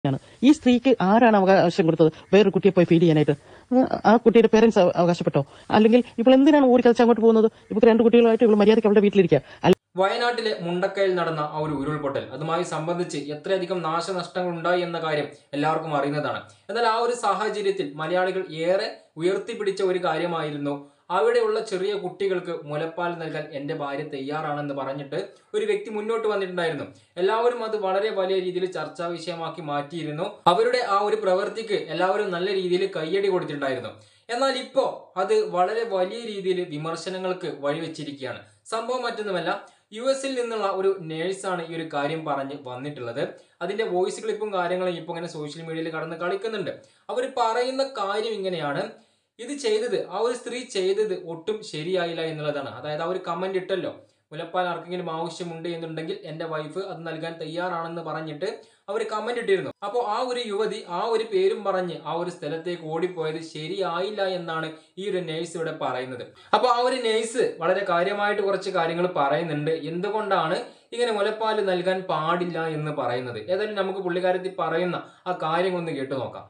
ആണ് ഈ സ്ത്രീക്ക് ആരാണ് അവകാശം കൊടുത്തത് വേറൊരു കുട്ടിയെ പോയി ഫീഡ് ചെയ്യാനായിട്ട് ഉം, ആ കുട്ടിയുടെ പേരൻസ് അവകാശപ്പെട്ടോ അല്ലെങ്കിൽ ഇപ്പോൾ എന്തിനാണ് ഓടിക്കളിച്ച് അങ്ങോട്ട് പോകുന്നത് ഇവർക്ക് രണ്ട് കുട്ടികളായിട്ട് ഇവൾ മര്യാദയ്ക്ക് അവളുടെ വീട്ടിലിരിക്കുക അല്ല വയനാട്ടിലെ മുണ്ടക്കയിൽ നടന്ന ആ ഒരു ഉരുൾപൊട്ടൽ അതുമായി സംബന്ധിച്ച് എത്രയധികം നാശനഷ്ടങ്ങൾ ഉണ്ടായി എന്ന കാര്യം എല്ലാവർക്കും അറിയുന്നതാണ് എന്നാൽ ആ ഒരു സാഹചര്യത്തിൽ മലയാളികൾ ഏറെ ഉയർത്തിപ്പിടിച്ച ഒരു കാര്യമായിരുന്നു അവിടെയുള്ള ചെറിയ കുട്ടികൾക്ക് മുലപ്പാൽ നൽകാൻ എൻ്റെ ഭാര്യ തയ്യാറാണെന്ന് പറഞ്ഞിട്ട് ഒരു വ്യക്തി മുന്നോട്ട് വന്നിട്ടുണ്ടായിരുന്നു എല്ലാവരും അത് വളരെ വലിയ രീതിയിൽ ചർച്ചാ വിഷയമാക്കി മാറ്റിയിരുന്നു അവരുടെ ആ ഒരു പ്രവൃത്തിക്ക് എല്ലാവരും നല്ല രീതിയിൽ കയ്യടി കൊടുത്തിട്ടുണ്ടായിരുന്നു എന്നാൽ ഇപ്പോൾ അത് വളരെ വലിയ രീതിയിൽ വിമർശനങ്ങൾക്ക് വഴിവെച്ചിരിക്കുകയാണ് സംഭവം മറ്റൊന്നുമല്ല യു എസിൽ നിന്നുള്ള ഒരു നേഴ്സാണ് ഈ ഒരു കാര്യം പറഞ്ഞ് വന്നിട്ടുള്ളത് അതിന്റെ വോയിസ് ക്ലിപ്പും കാര്യങ്ങളും ഇപ്പോൾ ഇങ്ങനെ സോഷ്യൽ മീഡിയയിൽ കടന്ന് കളിക്കുന്നുണ്ട് അവർ പറയുന്ന കാര്യം ഇങ്ങനെയാണ് ഇത് ചെയ്തത് ആ ഒരു സ്ത്രീ ചെയ്തത് ഒട്ടും ശരിയായില്ല എന്നുള്ളതാണ് അതായത് ആ ഒരു കമന്റ് ഇട്ടല്ലോ മുലപ്പാൽ ആർക്കെങ്കിലും ആവശ്യമുണ്ട് എന്നുണ്ടെങ്കിൽ എൻ്റെ വൈഫ് അത് നൽകാൻ തയ്യാറാണെന്ന് പറഞ്ഞിട്ട് അവർ കമന്റ് ഇട്ടിരുന്നു അപ്പോൾ ആ ഒരു യുവതി ആ ഒരു പേരും പറഞ്ഞ് ആ ഒരു സ്ഥലത്തേക്ക് ഓടിപ്പോയത് ശരിയായില്ല എന്നാണ് ഈ ഒരു നേഴ്സ് ഇവിടെ പറയുന്നത് അപ്പോൾ ആ ഒരു നേഴ്സ് വളരെ കാര്യമായിട്ട് കുറച്ച് കാര്യങ്ങൾ പറയുന്നുണ്ട് എന്തുകൊണ്ടാണ് ഇങ്ങനെ മുലപ്പാൽ നൽകാൻ പാടില്ല എന്ന് പറയുന്നത് ഏതായാലും നമുക്ക് പുള്ളിക്കാരത്തിൽ പറയുന്ന ആ കാര്യങ്ങൾ ഒന്ന് കേട്ടു നോക്കാം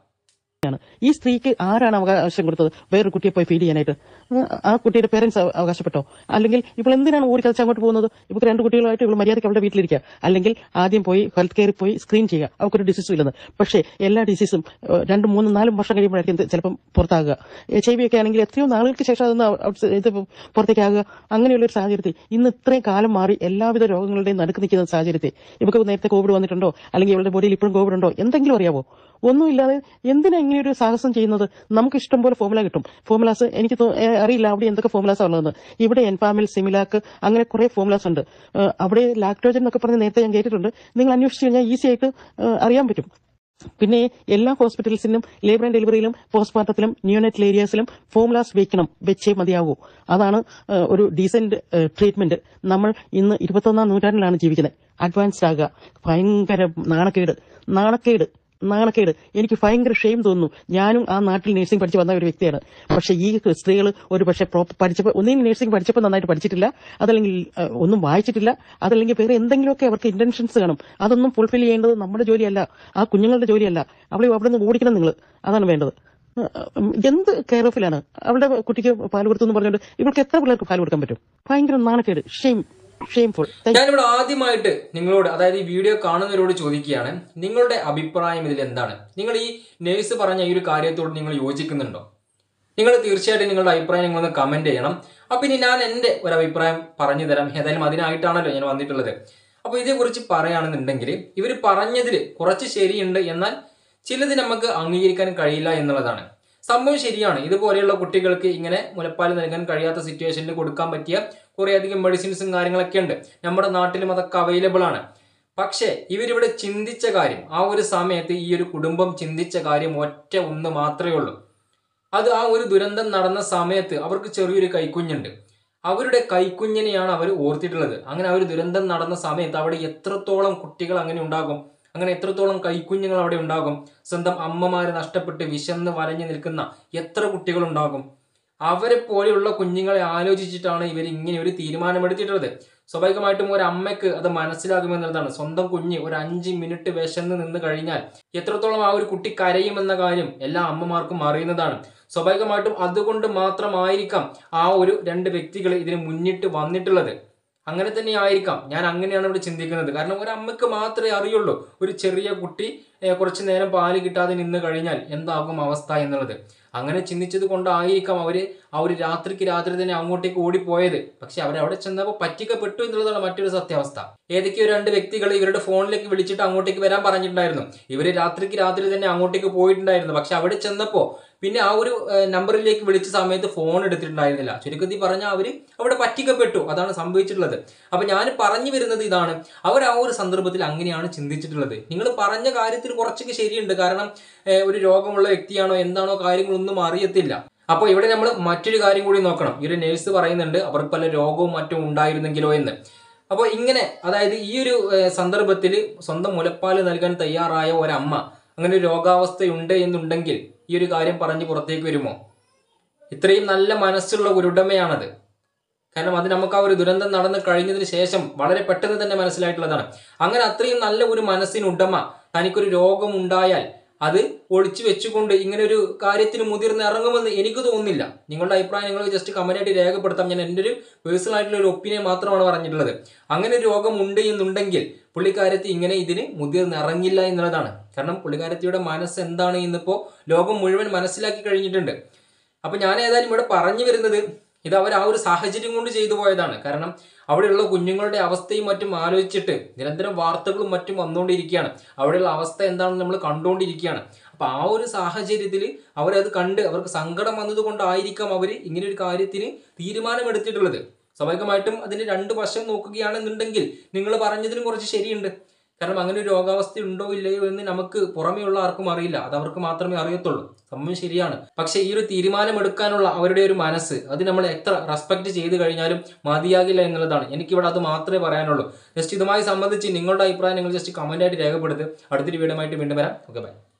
ഈ സ്ത്രീക്ക് ആരാണ് അവകാശം കൊടുത്തത് വേറൊരു കുട്ടിയെ പോയി ഫീഡ് ചെയ്യാനായിട്ട് ഉം, ആ കുട്ടിയുടെ പേരൻസ് അവകാശപ്പെട്ടോ അല്ലെങ്കിൽ ഇപ്പോൾ എന്തിനാണ് ഓടിക്കളിച്ച് അങ്ങോട്ട് പോകുന്നത് ഇവർക്ക് രണ്ട് കുട്ടികളായിട്ട് ഇവൾ മര്യാദയ്ക്ക് അവളുടെ വീട്ടിലിരിക്കുക അല്ലെങ്കിൽ ആദ്യം പോയി ഹെൽത്ത് കെയറിൽ പോയി സ്ക്രീൻ ചെയ്യുക അവർക്കൊരു ഡിസീസും ഇല്ലെന്ന് പക്ഷേ എല്ലാ ഡിസീസും ഏഹ്, രണ്ടും മൂന്നും നാലും വർഷം കഴിയുമ്പോഴായിരിക്കും ഇത് ചിലപ്പം പുറത്താകുക എച്ച് ഐ വി ഒക്കെ ആണെങ്കിൽ എത്രയോ നാളുകൾക്ക് ശേഷം അതൊന്ന് ഔട്ട്സ് ഇത് പുറത്തേക്കാകുക അങ്ങനെയുള്ള ഒരു സാഹചര്യത്തിൽ ഇന്ന് ഇത്രയും കാലം മാറി എല്ലാവിധ രോഗങ്ങളുടെയും നടുക്ക് നിൽക്കുന്ന സാഹചര്യത്തിൽ ഇവർക്ക് നേരത്തെ കോവിഡ് വന്നിട്ടുണ്ടോ അല്ലെങ്കിൽ ഇവളുടെ ബോഡിയിൽ ഇപ്പോഴും കോവിഡ് ഉണ്ടോ എന്തെങ്കിലും അറിയാവോ ഒന്നുമില്ലാതെ എന്തിനാ ഇങ്ങനെ ഒരു സാഹസം ചെയ്യുന്നത് നമുക്ക് ഇഷ്ടം പോലെ ഫോമുല കിട്ടും ഫോമുലാസ് എനിക്ക് തോ- ഏ, അറിയില്ല അവിടെ എന്തൊക്കെ ഫോമുലാസ് ഉള്ളതെന്ന് ഇവിടെ എൻഫാമിൽ സിമിലാക്ക് അങ്ങനെ കുറെ ഫോമുലാസ് ഉണ്ട് ഏ, അവിടെ ലാക്ടോജൻ എന്നൊക്കെ പറഞ്ഞ് നേരത്തെ ഞാൻ കേട്ടിട്ടുണ്ട് നിങ്ങൾ അന്വേഷിച്ച് കഴിഞ്ഞാൽ ഈസി ആയിട്ട് ഏ, അറിയാൻ പറ്റും പിന്നെ എല്ലാ ഹോസ്പിറ്റൽസിലും ലേബർ ആൻഡ് ഡെലിവറിയിലും പോസ്റ്റ്മോർട്ടത്തിലും ന്യൂനറ്റൽ ഏരിയാസിലും ഫോമുലാസ് വെക്കണം വെച്ചേ മതിയാവൂ അതാണ് ഏ, ഒരു ഡീസന്റ് ട്രീറ്റ്മെന്റ് നമ്മൾ ഇന്ന് ഇരുപത്തൊന്നാം നൂറ്റാണ്ടിലാണ് ജീവിക്കുന്നത് അഡ്വാൻസ്ഡ് ആകുക ഭയങ്കര നാണക്കേട് നാണക്കേട് നാണക്കേട് എനിക്ക് ഭയങ്കര ഷെയിം തോന്നുന്നു ഞാനും ആ നാട്ടിൽ നഴ്സിംഗ് പഠിച്ച് വന്ന ഒരു വ്യക്തിയാണ് പക്ഷേ ഈ സ്ത്രീകൾ ഒരു പക്ഷേ പ്രോപ്പർ പഠിച്ചപ്പോൾ ഒന്നെങ്കിൽ നഴ്സിംഗ് പഠിച്ചപ്പോൾ നന്നായിട്ട് പഠിച്ചിട്ടില്ല അതല്ലെങ്കിൽ ഏഹ്, ഒന്നും വായിച്ചിട്ടില്ല അതല്ലെങ്കിൽ വേറെ എന്തെങ്കിലുമൊക്കെ അവർക്ക് ഇന്റൻഷൻസ് കാണും അതൊന്നും ഫുൾഫിൽ ചെയ്യേണ്ടത് നമ്മുടെ ജോലിയല്ല ആ കുഞ്ഞുങ്ങളുടെ ജോലിയല്ല അവളെ അവിടെ നിന്ന് ഓടിക്കണം നിങ്ങൾ അതാണ് വേണ്ടത് ഏഹ്, എന്ത് കെയർ ഓഫിലാണ് അവളുടെ കുട്ടിക്ക് പാൽ കൊടുത്തു എന്ന് പറഞ്ഞുകൊണ്ട് ഇവർക്ക് എത്ര പിള്ളേർക്ക് പാൽ കൊടുക്കാൻ പറ്റും ഭയങ്കര നാണക്കേട് ഷെയിം ഷെയിംഫുൾ ഞാനിവിടെ ആദ്യമായിട്ട് നിങ്ങളോട് അതായത് ഈ വീഡിയോ കാണുന്നവരോട് ചോദിക്കുകയാണ് നിങ്ങളുടെ അഭിപ്രായം ഇതിൽ എന്താണ് നിങ്ങൾ ഈ നേഴ്സ് പറഞ്ഞ ഈ ഒരു കാര്യത്തോട് നിങ്ങൾ യോജിക്കുന്നുണ്ടോ നിങ്ങൾ തീർച്ചയായിട്ടും നിങ്ങളുടെ അഭിപ്രായം നിങ്ങളൊന്ന് കമന്റ് ചെയ്യണം അപ്പൊ ഇനി ഞാൻ എൻ്റെ ഒരു അഭിപ്രായം പറഞ്ഞു തരാം ഏതായാലും അതിനായിട്ടാണല്ലോ ഞാൻ വന്നിട്ടുള്ളത് അപ്പോൾ ഇതേക്കുറിച്ച് പറയുകയാണെന്നുണ്ടെങ്കിൽ ഇവർ പറഞ്ഞതിൽ കുറച്ച് ശരിയുണ്ട് എന്നാൽ ചിലത് നമുക്ക് അംഗീകരിക്കാൻ കഴിയില്ല എന്നുള്ളതാണ് സംഭവം ശരിയാണ് ഇതുപോലെയുള്ള കുട്ടികൾക്ക് ഇങ്ങനെ മുലപ്പാൽ നൽകാൻ കഴിയാത്ത സിറ്റുവേഷനിൽ കൊടുക്കാൻ പറ്റിയ കുറേയധികം മെഡിസിൻസും കാര്യങ്ങളൊക്കെ ഉണ്ട് നമ്മുടെ നാട്ടിലും അതൊക്കെ അവൈലബിൾ ആണ് പക്ഷേ ഇവരിവിടെ ചിന്തിച്ച കാര്യം ആ ഒരു സമയത്ത് ഈ ഒരു കുടുംബം ചിന്തിച്ച കാര്യം ഒറ്റ ഒന്ന് മാത്രമേ ഉള്ളൂ അത് ആ ഒരു ദുരന്തം നടന്ന സമയത്ത് അവർക്ക് ചെറിയൊരു കൈക്കുഞ്ഞുണ്ട് അവരുടെ കൈക്കുഞ്ഞിനെയാണ് അവർ ഓർത്തിട്ടുള്ളത് അങ്ങനെ ആ ഒരു ദുരന്തം നടന്ന സമയത്ത് അവിടെ എത്രത്തോളം കുട്ടികൾ അങ്ങനെ ഉണ്ടാകും അങ്ങനെ എത്രത്തോളം കൈക്കുഞ്ഞുങ്ങൾ അവിടെ ഉണ്ടാകും സ്വന്തം അമ്മമാരെ നഷ്ടപ്പെട്ട് വിശന്ന് വലഞ്ഞു നിൽക്കുന്ന എത്ര കുട്ടികൾ ഉണ്ടാകും അവരെ പോലെയുള്ള കുഞ്ഞുങ്ങളെ ആലോചിച്ചിട്ടാണ് ഇവർ ഇങ്ങനെ ഒരു തീരുമാനമെടുത്തിട്ടുള്ളത് സ്വാഭാവികമായിട്ടും ഒരു അമ്മയ്ക്ക് അത് മനസ്സിലാകുമെന്നുള്ളതാണ് സ്വന്തം കുഞ്ഞ് ഒരു അഞ്ച് മിനിറ്റ് വിശന്ന് നിന്ന് കഴിഞ്ഞാൽ എത്രത്തോളം ആ ഒരു കുട്ടി കരയുമെന്ന കാര്യം എല്ലാ അമ്മമാർക്കും അറിയുന്നതാണ് സ്വാഭാവികമായിട്ടും അതുകൊണ്ട് മാത്രമായിരിക്കാം ആ ഒരു രണ്ട് വ്യക്തികൾ ഇതിന് മുന്നിട്ട് വന്നിട്ടുള്ളത് അങ്ങനെ തന്നെ ആയിരിക്കാം ഞാൻ അങ്ങനെയാണ് ഇവിടെ ചിന്തിക്കുന്നത് കാരണം ഒരു അമ്മയ്ക്ക് മാത്രമേ അറിയുള്ളൂ ഒരു ചെറിയ കുട്ടി ഏഹ്, കുറച്ച് നേരം പാല് കിട്ടാതെ നിന്ന് കഴിഞ്ഞാൽ എന്താകും അവസ്ഥ എന്നുള്ളത് അങ്ങനെ ചിന്തിച്ചത് കൊണ്ടായിരിക്കാം അവര് ആ ഒരു രാത്രിക്ക് രാത്രി തന്നെ അങ്ങോട്ടേക്ക് ഓടിപ്പോയത് പക്ഷെ അവരവിടെ ചെന്നപ്പോൾ പറ്റിക്കപ്പെട്ടു എന്നുള്ളതാണ് മറ്റൊരു സത്യാവസ്ഥ ഏതൊക്കെയോ രണ്ട് വ്യക്തികൾ ഇവരുടെ ഫോണിലേക്ക് വിളിച്ചിട്ട് അങ്ങോട്ടേക്ക് വരാൻ പറഞ്ഞിട്ടുണ്ടായിരുന്നു ഇവര് രാത്രിക്ക് രാത്രി തന്നെ അങ്ങോട്ടേക്ക് പോയിട്ടുണ്ടായിരുന്നു പക്ഷെ അവിടെ ചെന്നപ്പോൾ പിന്നെ ആ ഒരു ഏഹ്, നമ്പറിലേക്ക് വിളിച്ച സമയത്ത് ഫോൺ എടുത്തിട്ടുണ്ടായിരുന്നില്ല ചുരുക്കത്തിൽ പറഞ്ഞാൽ അവര് അവിടെ പറ്റിക്കപ്പെട്ടു അതാണ് സംഭവിച്ചിട്ടുള്ളത് അപ്പൊ ഞാൻ പറഞ്ഞു വരുന്നത് ഇതാണ് അവർ ആ ഒരു സന്ദർഭത്തിൽ അങ്ങനെയാണ് ചിന്തിച്ചിട്ടുള്ളത് നിങ്ങൾ പറഞ്ഞ കാര്യത്തിൽ കുറച്ചൊക്കെ ശരിയുണ്ട് കാരണം ഏഹ്, ഒരു രോഗമുള്ള വ്യക്തിയാണോ എന്താണോ കാര്യങ്ങളൊന്നും അറിയത്തില്ല അപ്പോൾ ഇവിടെ നമ്മൾ മറ്റൊരു കാര്യം കൂടി നോക്കണം ഈ ഒരു നേഴ്സ് പറയുന്നുണ്ട് അവർക്ക് പല രോഗവും മറ്റും ഉണ്ടായിരുന്നെങ്കിലോ എന്ന് അപ്പോൾ ഇങ്ങനെ അതായത് ഈ ഒരു സന്ദർഭത്തിൽ സ്വന്തം മുലപ്പാല് നൽകാൻ തയ്യാറായ ഒരമ്മ അങ്ങനെ ഒരു രോഗാവസ്ഥയുണ്ട് എന്നുണ്ടെങ്കിൽ ഈ ഒരു കാര്യം പറഞ്ഞ് പുറത്തേക്ക് വരുമോ ഇത്രയും നല്ല മനസ്സുള്ള ഒരു ഉടമയാണത് കാരണം അത് നമുക്ക് ആ ഒരു ദുരന്തം നടന്നു കഴിഞ്ഞതിന് ശേഷം വളരെ പെട്ടെന്ന് തന്നെ മനസ്സിലായിട്ടുള്ളതാണ് അങ്ങനെ അത്രയും നല്ല ഒരു മനസ്സിന് ഉടമ തനിക്കൊരു രോഗം ഉണ്ടായാൽ അത് ഒളിച്ചു വെച്ചുകൊണ്ട് ഇങ്ങനെ ഒരു കാര്യത്തിന് മുതിർന്ന് ഇറങ്ങുമെന്ന് എനിക്ക് തോന്നുന്നില്ല നിങ്ങളുടെ അഭിപ്രായം നിങ്ങൾ ജസ്റ്റ് കമന്റായിട്ട് രേഖപ്പെടുത്താം ഞാൻ എൻ്റെ ഒരു പേഴ്സണൽ ആയിട്ടുള്ള ഒരു ഒപ്പീനിയൻ മാത്രമാണ് പറഞ്ഞിട്ടുള്ളത് അങ്ങനെ ഒരു രോഗം ഉണ്ട് എന്നുണ്ടെങ്കിൽ പുള്ളിക്കാരത്തി ഇങ്ങനെ ഇതിന് മുതിർന്ന് ഇറങ്ങില്ല എന്നുള്ളതാണ് കാരണം പുള്ളിക്കാരത്തിയുടെ മനസ്സ് എന്താണ് ഇന്നിപ്പോൾ ലോകം മുഴുവൻ മനസ്സിലാക്കി കഴിഞ്ഞിട്ടുണ്ട് അപ്പൊ ഞാൻ ഏതായാലും ഇവിടെ പറഞ്ഞു വരുന്നത് ഇത് അവർ ആ ഒരു സാഹചര്യം കൊണ്ട് ചെയ്തു പോയതാണ് കാരണം അവിടെയുള്ള കുഞ്ഞുങ്ങളുടെ അവസ്ഥയും മറ്റും ആലോചിച്ചിട്ട് നിരന്തരം വാർത്തകളും മറ്റും വന്നുകൊണ്ടിരിക്കുകയാണ് അവിടെയുള്ള അവസ്ഥ എന്താണെന്ന് നമ്മൾ കണ്ടുകൊണ്ടിരിക്കുകയാണ് അപ്പൊ ആ ഒരു സാഹചര്യത്തിൽ അവരത് കണ്ട് അവർക്ക് സങ്കടം വന്നത് കൊണ്ടായിരിക്കാം അവർ ഇങ്ങനെ ഒരു കാര്യത്തിന് തീരുമാനമെടുത്തിട്ടുള്ളത് സ്വാഭാവികമായിട്ടും അതിന് രണ്ട് വശം നോക്കുകയാണെന്നുണ്ടെങ്കിൽ നിങ്ങൾ പറഞ്ഞതിലും കുറച്ച് ശരിയുണ്ട് കാരണം അങ്ങനെ ഒരു രോഗാവസ്ഥ ഉണ്ടോ ഇല്ലയോ എന്ന് നമുക്ക് പുറമെയുള്ള ആർക്കും അറിയില്ല അത് അവർക്ക് മാത്രമേ അറിയത്തുള്ളൂ സംഭവം ശരിയാണ് പക്ഷെ ഈ ഒരു തീരുമാനമെടുക്കാനുള്ള അവരുടെ ഒരു മനസ്സ് അത് നമ്മൾ എത്ര റെസ്പെക്ട് ചെയ്ത് കഴിഞ്ഞാലും മതിയാകില്ല എന്നുള്ളതാണ് എനിക്കിവിടെ അത് മാത്രമേ പറയാനുള്ളൂ ജസ്റ്റ് ഇതുമായി സംബന്ധിച്ച് നിങ്ങളുടെ അഭിപ്രായം നിങ്ങൾ ജസ്റ്റ് കമന്റ് ആയിട്ട് രേഖപ്പെടുത്ത് അടുത്തൊരു വീഡിയോ ആയിട്ട് വീണ്ടും വരാം ഓക്കെ ബൈ